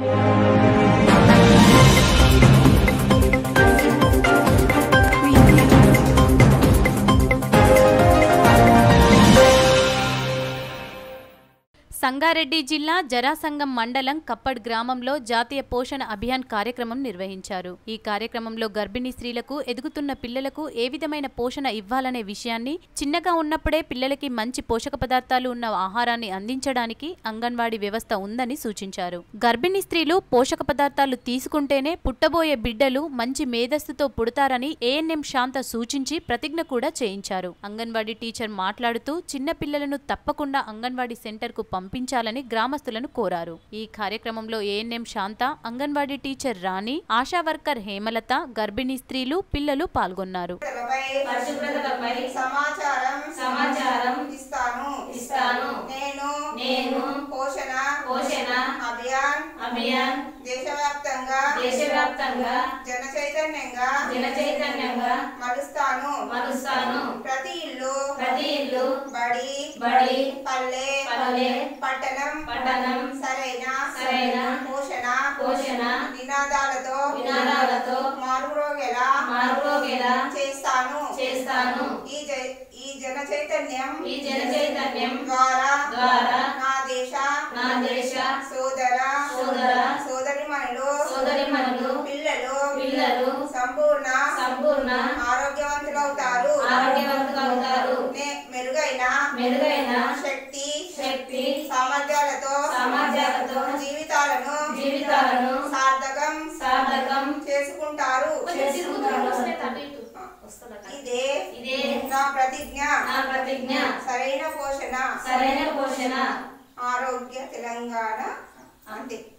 సంగారెడ్డి జిల్లా జరాసంగం మండలం కప్పడ్ గ్రామంలో జాతీయ పోషణ అభియాన్ కార్యక్రమం నిర్వహించారు ఈ కార్యక్రమంలో గర్భిణీ స్త్రీలకు ఎదుగుతున్న పిల్లలకు ఏ విధమైన పోషణ ఇవ్వాలనే విషయాన్ని చిన్నగా ఉన్నప్పుడే పిల్లలకి మంచి పోషక పదార్థాలు ఉన్న ఆహారాన్ని అందించడానికి అంగన్వాడీ వ్యవస్థ ఉందని సూచించారు గర్భిణీ స్త్రీలు పోషక పదార్థాలు తీసుకుంటేనే పుట్టబోయే బిడ్డలు మంచి మేధస్సుతో పుడతారని ఏఎన్ఎం శాంత సూచించి ప్రతిజ్ఞ కూడా చేయించారు అంగన్వాడీ టీచర్ మాట్లాడుతూ చిన్న పిల్లలను తప్పకుండా అంగన్వాడీ సెంటర్ కు పంపించాలని గ్రామస్తులను కోరారు ఈ కార్యక్రమంలో ANM Shanta anganwadi teacher Rani Asha worker Hemalatha గర్భిణీ స్త్రీలు పిల్లలు పాల్గొన్నారు పరిశుభ్రతలపై పరిశుభ్రతలపై సమాచారం సమాచారం ఇస్తాను ఇస్తాను నేను నేను పోషణ పోషణ అభియాన్ అభియాన్ దేశవ్యాప్తంగా దేశవ్యాప్తంగా జన చైతన్యంగా జన చైతన్యంగా మలుస్తాను మలుస్తాను ప్రతి ఇల్లు ప్రతి ఇల్లు బడి బడి పల్లె పల్లె పట్టణం పట్టణం సరైన సరైన పోషణ పోషణ నినాదాలతో నినాదాలతో మారురోగేలా మార్పులోగేలా చేస్తాను చేస్తాను ఈ జై- ఈ జన చైతన్యం ఈ జన చైతన్యం ద్వారా ద్వారా నా దేశ నా దేశ సోదర సోదర సోదరిమణులు సోదరిమణులు పిల్లలు పిల్లలు సంపూర్ణ సంపూర్ణ ఆరోగ్యవంతులవుతారు ఆరోగ్యవంతులవుతారు నే- మెరుగైన మెరుగైన శక్తి శక్తి సామర్థ్యాలతో సామర్థ్యాలతో జీవితాలను జీవితాలను సార్థకం సార్థకం చేసుకుంటారు చేసుకుంటారు ఇదే ఇదే నా ప్రతిజ్ఞ నా ప్రతిజ్ఞ సరైన పోషణ సరైన పోషణ ఆరోగ్య తెలంగాణ అంతే